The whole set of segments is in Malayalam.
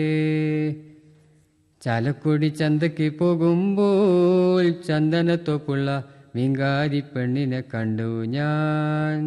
ചാലക്കുടി ചന്തയ്ക്ക് പോകുമ്പോൾ ചന്ദനത്തോപ്പുള്ള മീങ്കാരി പെണ്ണിനെ കണ്ടു ഞാൻ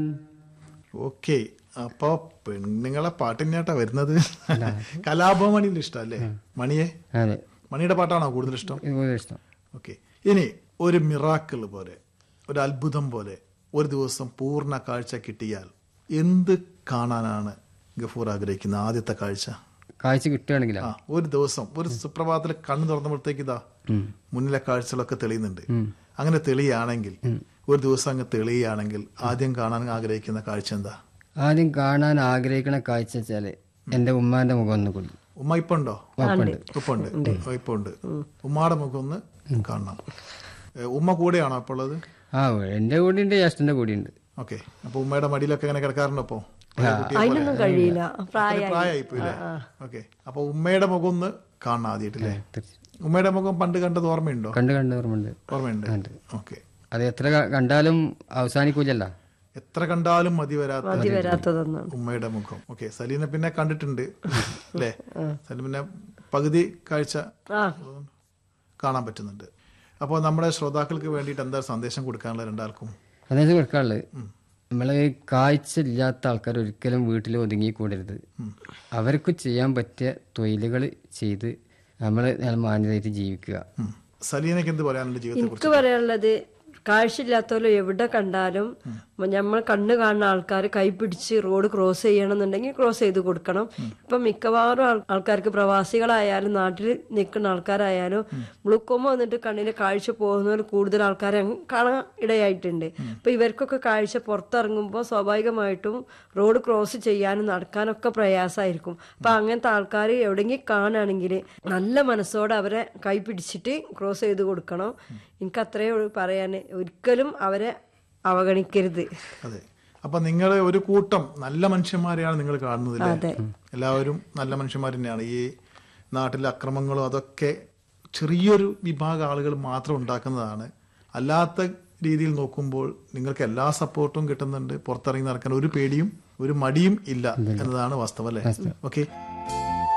ഓക്കെ അപ്പൊ പെണ്ണുങ്ങളെ പാട്ടിനാട്ടാ വരുന്നത് കലാഭമണിന്റെ ഇഷ്ടല്ലേ മണിയെ അതെ മണിയുടെ പാട്ടാണോ കൂടുതൽ ഇഷ്ടം ഇത് കൂടുതൽ ഇഷ്ടം ഓക്കെ ഇനി ഒരു മിറാക്കിൾ പോലെ ഒരു അത്ഭുതം പോലെ ഒരു ദിവസം പൂർണ്ണ കാഴ്ച കിട്ടിയാൽ എന്ത് കാണാനാണ് ഗഫൂർ ആഗ്രഹിക്കുന്നത് ആദ്യത്തെ കാഴ്ച കാഴ്ച കിട്ടുകയാണെങ്കിലാ ആ ഒരു ദിവസം ഒരു സുപ്രഭാതത്തിൽ കണ്ണു തുറന്നപ്പോഴത്തേക്ക് ഇതാ മുന്നിലെ കാഴ്ചകളൊക്കെ തെളിയുന്നുണ്ട് അങ്ങനെ തെളിയാണെങ്കിൽ ഒരു ദിവസം അങ്ങ് തെളിയുകയാണെങ്കിൽ ആദ്യം കാണാൻ ആഗ്രഹിക്കുന്ന കാഴ്ച എന്താ ആദ്യം കാണാൻ ആഗ്രഹിക്കണ കാഴ്ച വെച്ചാല് എന്റെ ഉമ്മാന്റെ മുഖം ഒന്ന് കൂടി ഉമ്മ ഇപ്പൊ ഉണ്ടോ വാപ്പുണ്ട് ഉപ്പുണ്ട് ഇപ്പൊ ഉണ്ട് ഉമ്മയുടെ മുഖം ഒന്ന് കാണണം ഏ, ഉമ്മ കൂടെയാണോ ഇപ്പോൾ ഉള്ളത് ആ എന്റെ കൂടി ഉണ്ട് ജ്യേഷ്ഠന്റെ കൂടി ഉണ്ട് ഓക്കെ അപ്പൊ ഉമ്മയുടെ മടിയിലൊക്കെ ഇങ്ങനെ കിടക്കാറുണ്ടോ ഇപ്പോ അതിനൊന്നും കഴിയില്ല പ്രായ പ്രായമായിപ്പോയില്ലേ ഓക്കെ അപ്പൊ ഉമ്മയുടെ മുഖം ഒന്ന് കാണണം ആദ്യമായിട്ടില്ലേ ഉമ്മയുടെ മുഖം പണ്ട് കണ്ടത് ഓർമ്മയുണ്ടോ കണ്ട് കണ്ട് ഓർമ്മയുണ്ട് ഓർമ്മയുണ്ട് ഓക്കെ അത് എത്ര ക- കണ്ടാലും അവസാനിക്കൂലല്ല എത്ര കണ്ടാലും മതി വരാത്ത മതി വരാത്തതൊന്നാണ് ഉമ്മയുടെ മുഖം ഓക്കെ സലീനെ പിന്നെ കണ്ടിട്ടുണ്ട് അല്ലേ സലീം പിന്നെ പകുതി കാഴ്ച ആ കാണാൻ പറ്റുന്നുണ്ട് അപ്പോൾ നമ്മുടെ ശ്രോതാക്കൾക്ക് വേണ്ടിയിട്ട് എന്താ സന്ദേശം കൊടുക്കാനുള്ള രണ്ടാൾക്കും സന്ദേശം കൊടുക്കാനുള്ളത് നമ്മള് കാഴ്ച ഇല്ലാത്ത ആൾക്കാർ ഒരിക്കലും വീട്ടിൽ ഒതുങ്ങിക്കൂടരുത് അവർക്ക് ചെയ്യാൻ പറ്റിയ തൊഴിലുകൾ ചെയ്ത് നമ്മൾ മാന്യതയായിട്ട് ജീവിക്കുക ഉം. സലീനയ്ക്ക് എന്ത് പറയാനുണ്ട് ജീവിതത്തെ എനിക്ക് പറയാനുള്ളത് കാഴ്ചയില്ലാത്തവരും എവിടെ കണ്ടാലും നമ്മൾ കണ്ണ് കാണുന്ന ആൾക്കാർ കൈപിടിച്ച് റോഡ് ക്രോസ് ചെയ്യണമെന്നുണ്ടെങ്കിൽ ക്രോസ് ചെയ്ത് കൊടുക്കണം ഇപ്പം മിക്കവാറും ആൾ- ആൾക്കാർക്ക് പ്രവാസികളായാലും നാട്ടിൽ നിൽക്കുന്ന ആൾക്കാരായാലും ഗ്ലൂക്കോമ വന്നിട്ട് കണ്ണിന് കാഴ്ച പോകുന്നവർ കൂടുതൽ ആൾക്കാരെ അങ്ങ് കാണാൻ ഇടയായിട്ടുണ്ട് അപ്പൊ ഇവർക്കൊക്കെ കാഴ്ച പുറത്തിറങ്ങുമ്പോൾ സ്വാഭാവികമായിട്ടും റോഡ് ക്രോസ് ചെയ്യാനും നടക്കാനൊക്കെ പ്രയാസമായിരിക്കും അപ്പൊ അങ്ങനത്തെ ആൾക്കാർ എവിടെയെങ്കിലും കാണുകയാണെങ്കിൽ നല്ല മനസ്സോടെ അവരെ കൈ പിടിച്ചിട്ട് ക്രോസ് ചെയ്ത് കൊടുക്കണം എനിക്ക് അത്രയേ ഉള്ളൂ പറയാൻ ഒരിക്കലും അവരെ അവഗണിക്കരുത് അതെ അപ്പൊ നിങ്ങൾ ഒരു കൂട്ടം നല്ല മനുഷ്യന്മാരെയാണ് നിങ്ങൾ കാണുന്നത് അതെ. എല്ലാവരും നല്ല മനുഷ്യന്മാർ തന്നെയാണ് ഈ നാട്ടിലെ അക്രമങ്ങളും അതൊക്കെ ചെറിയൊരു വിഭാഗം ആളുകൾ മാത്രം ഉണ്ടാക്കുന്നതാണ് അല്ലാത്ത രീതിയിൽ നോക്കുമ്പോൾ നിങ്ങൾക്ക് എല്ലാ സപ്പോർട്ടും കിട്ടുന്നുണ്ട് പുറത്തിറങ്ങി നടക്കാൻ ഒരു പേടിയും ഒരു മടിയും ഇല്ല എന്നതാണ് വാസ്തവം അല്ലേ ഓക്കെ